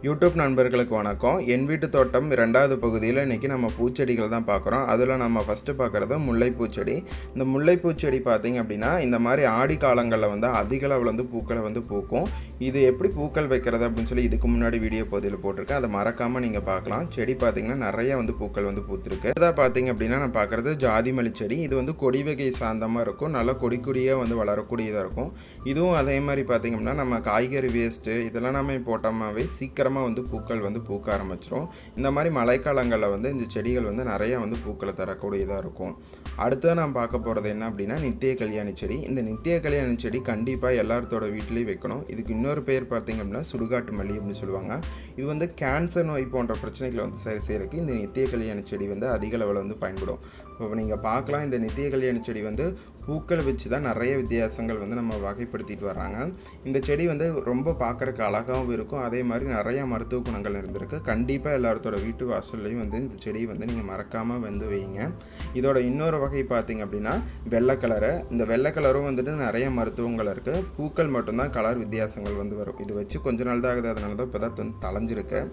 YouTube நண்பர்களுக்கு வணக்கம் என் வீட்டு தோட்டம் ரெண்டாவது பகுதியில் இன்றைக்கி நம்ம பூச்செடிகள் தான் பார்க்குறோம் அதில் நம்ம ஃபஸ்ட்டு பார்க்குறது முல்லைப்பூச்செடி இந்த முல்லைப்பூச்செடி பார்த்திங்க அப்படின்னா இந்த மாதிரி ஆடி காலங்களில் வந்து அதிக அளவில் வந்து பூக்களை வந்து பூக்கும் இது எப்படி பூக்கள் வைக்கிறது அப்படின்னு சொல்லி இதுக்கு முன்னாடி வீடியோ பகுதியில் போட்டிருக்கேன் அதை மறக்காமல் நீங்கள் பார்க்கலாம் செடி பார்த்திங்கன்னா நிறைய வந்து பூக்கள் வந்து பூத்திருக்கு இதாக பார்த்திங்க அப்படின்னா நான் பார்க்குறது ஜாதி மல்லி செடி இது வந்து கொடி வகை சார்ந்தமாக இருக்கும் நல்லா கொடி கொடியாக வந்து வளரக்கூடியதாக இருக்கும் இதுவும் அதே மாதிரி பார்த்திங்க அப்படின்னா நம்ம காய்கறி வேஸ்ட்டு இதெல்லாம் நம்ம போட்டோமாவே சீக்கிரமாக வந்து பூக்கள் வந்து பூக்க ஆரம்பிச்சிரும் இந்த மாதிரி மழைக்காலங்களில் வந்து இந்த செடிகள் வந்து நிறைய வந்து பூக்களை தரக்கூடியதாக இருக்கும் அடுத்து நான் பார்க்க போகிறது என்ன அப்படின்னா நித்திய கல்யாணி செடி இந்த நித்திய கல்யாணி செடி கண்டிப்பாக எல்லாத்தோட வீட்லேயும் வைக்கணும் இதுக்கு இன்னொரு பேர் பார்த்திங்க அப்படின்னா சுடுகாட்டு மல்லி அப்படின்னு சொல்லுவாங்க இது வந்து கேன்சர் நோய் போன்ற பிரச்சனைகளை வந்து சரி செய்யறதுக்கு இந்த நித்திய கல்யாணி செடி வந்து அதிக அளவில் வந்து பயன்படும் இப்போ நீங்கள் பார்க்கலாம் இந்த நித்திய கல்யாணி செடி வந்து பூக்கள் வச்சு தான் நிறைய வித்தியாசங்கள் வந்து நம்ம வகைப்படுத்திட்டு வராங்க இந்த செடி வந்து ரொம்ப பார்க்குறக்கு அழகாகவும் இருக்கும் அதே மாதிரி நிறைய மருத்துவ குணங்கள் இருந்திருக்கு கண்டிப்பாக எல்லாத்தோட வீட்டு வாசல்லையும் வந்து இந்த செடி வந்து நீங்கள் மறக்காமல் வந்து வைங்க இதோட இன்னொரு வகை பார்த்தீங்க அப்படின்னா வெள்ளை கலரு இந்த வெள்ளை கலரும் வந்துட்டு நிறைய மருத்துவங்கள் இருக்குது பூக்கள் மட்டும்தான் கலர் வித்தியாசங்கள் வந்து வரும் இது வச்சு கொஞ்ச நாள் தான் ஆகுது அதனால தான் இப்போ தான் வந்து தலைஞ்சிருக்கு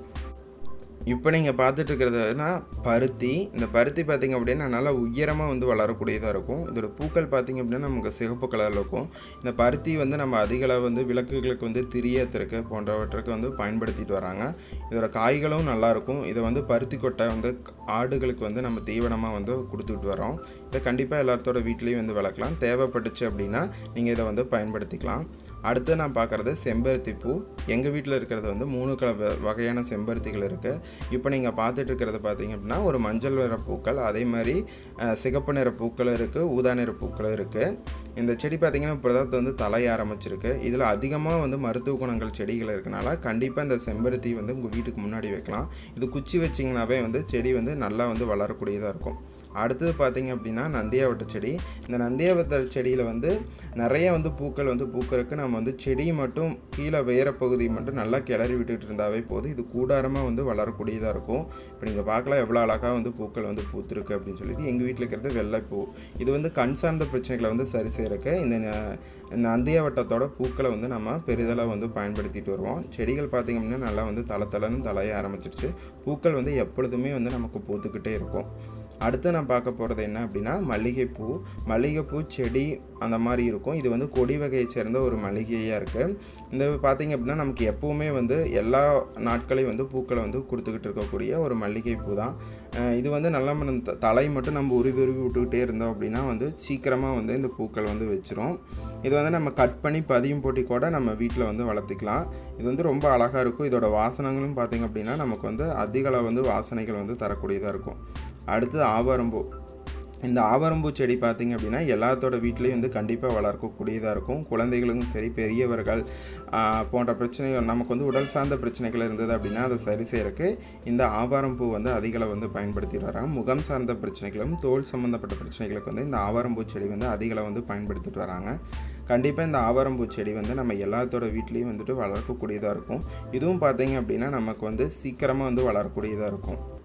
இப்போ நீங்கள் பார்த்துட்டு இருக்கிறதுனா பருத்தி இந்த பருத்தி பார்த்திங்க அப்படின்னா நல்லா உயரமாக வந்து வளரக்கூடியதாக இருக்கும் இதோட பூக்கள் பார்த்திங்க அப்படின்னா நமக்கு சிகப்பு கலரில் இருக்கும் இந்த பருத்தி வந்து நம்ம அதிக அளவு வந்து விளக்குகளுக்கு வந்து திரியத்திற்கு போன்றவற்றுக்கு வந்து பயன்படுத்திட்டு வராங்க இதோட காய்களும் நல்லாயிருக்கும் இதை வந்து பருத்தி கொட்டை வந்து ஆடுகளுக்கு வந்து நம்ம தீவனமாக வந்து கொடுத்துட்டு வரோம் இதை கண்டிப்பாக எல்லாத்தோட வீட்லேயும் வந்து வளர்க்கலாம் தேவைப்பட்டுச்சு அப்படின்னா நீங்கள் இதை வந்து பயன்படுத்திக்கலாம் அடுத்து நான் பார்க்குறது செம்பருத்தி பூ எங்கள் வீட்டில் இருக்கிறது வந்து மூணு கல வகையான செம்பருத்திகள் இருக்குது இப்போ நீங்கள் பார்த்துட்டு இருக்கிறத பார்த்தீங்க அப்படின்னா ஒரு மஞ்சள் நிற பூக்கள் அதே மாதிரி சிகப்பு நிற பூக்களும் இருக்குது ஊதா நிற பூக்களும் இருக்குது இந்த செடி பார்த்திங்கன்னா இப்போ தான் வந்து தலைய ஆரம்பிச்சிருக்கு இதில் அதிகமாக வந்து மருத்துவ குணங்கள் செடிகள் இருக்கனால கண்டிப்பாக இந்த செம்பருத்தி வந்து உங்கள் வீட்டுக்கு முன்னாடி வைக்கலாம் இது குச்சி வச்சிங்கனாவே வந்து செடி வந்து நல்லா வந்து வளரக்கூடியதாக இருக்கும் அடுத்தது பார்த்திங்க அப்படின்னா நந்தியாவட்ட செடி இந்த நந்தியாவட்ட செடியில் வந்து நிறைய வந்து பூக்கள் வந்து பூக்கிறதுக்கு நம்ம வந்து செடி மட்டும் கீழே வேற பகுதி மட்டும் நல்லா கிளறி விட்டுட்டு இருந்தாவே போதும் இது கூடாரமாக வந்து வளரக்கூடியதாக இருக்கும் இப்போ நீங்கள் பார்க்கலாம் எவ்வளோ அழகாக வந்து பூக்கள் வந்து பூத்துருக்கு அப்படின்னு சொல்லிட்டு எங்கள் வீட்டில் இருக்கிறது வெள்ளைப்பூ இது வந்து கண் சார்ந்த பிரச்சனைகளை வந்து சரி செய்கிறக்கு இந்த இந்த அந்தியவட்டத்தோட பூக்களை வந்து நம்ம பெரிதளவு வந்து பயன்படுத்திட்டு வருவோம் செடிகள் பார்த்திங்க அப்படின்னா நல்லா வந்து தலை தலைன்னு தலைய ஆரம்பிச்சிருச்சு பூக்கள் வந்து எப்பொழுதுமே வந்து நமக்கு பூத்துக்கிட்டே இருக்கும் அடுத்து நான் பார்க்க போகிறது என்ன அப்படின்னா மல்லிகைப்பூ மல்லிகைப்பூ செடி அந்த மாதிரி இருக்கும் இது வந்து கொடி வகையை சேர்ந்த ஒரு மல்லிகையாக இருக்குது இந்த பார்த்திங்க அப்படின்னா நமக்கு எப்போவுமே வந்து எல்லா நாட்களையும் வந்து பூக்களை வந்து கொடுத்துக்கிட்டு இருக்கக்கூடிய ஒரு மல்லிகைப்பூ தான் இது வந்து நல்லா தலை மட்டும் நம்ம உருவி உருவி விட்டுக்கிட்டே இருந்தோம் அப்படின்னா வந்து சீக்கிரமாக வந்து இந்த பூக்கள் வந்து வச்சிரும் இது வந்து நம்ம கட் பண்ணி பதியம் போட்டி கூட நம்ம வீட்டில் வந்து வளர்த்திக்கலாம் இது வந்து ரொம்ப அழகாக இருக்கும் இதோட வாசனங்களும் பார்த்திங்க அப்படின்னா நமக்கு வந்து அதிக அளவு வந்து வாசனைகள் வந்து தரக்கூடியதாக இருக்கும் அடுத்து ஆவாரம்பூ இந்த ஆவாரம்பூ செடி பார்த்திங்க அப்படின்னா எல்லாத்தோட வீட்லேயும் வந்து கண்டிப்பாக வளர்க்கக்கூடியதாக இருக்கும் குழந்தைகளுக்கும் சரி பெரியவர்கள் போன்ற பிரச்சனைகள் நமக்கு வந்து உடல் சார்ந்த பிரச்சனைகள் இருந்தது அப்படின்னா அதை சரி செய்கிறக்கு இந்த ஆவாரம்பூ வந்து அதிகளவு வந்து பயன்படுத்திட்டு வராங்க முகம் சார்ந்த பிரச்சனைகளும் தோல் சம்மந்தப்பட்ட பிரச்சனைகளுக்கு வந்து இந்த ஆவாரம்பூ செடி வந்து அதிகளவு வந்து பயன்படுத்திட்டு வராங்க கண்டிப்பாக இந்த ஆவாரம்பூ செடி வந்து நம்ம எல்லாத்தோட வீட்லேயும் வந்துட்டு வளர்க்கக்கூடியதாக இருக்கும் இதுவும் பார்த்தீங்க அப்படின்னா நமக்கு வந்து சீக்கிரமாக வந்து வளரக்கூடியதாக இருக்கும்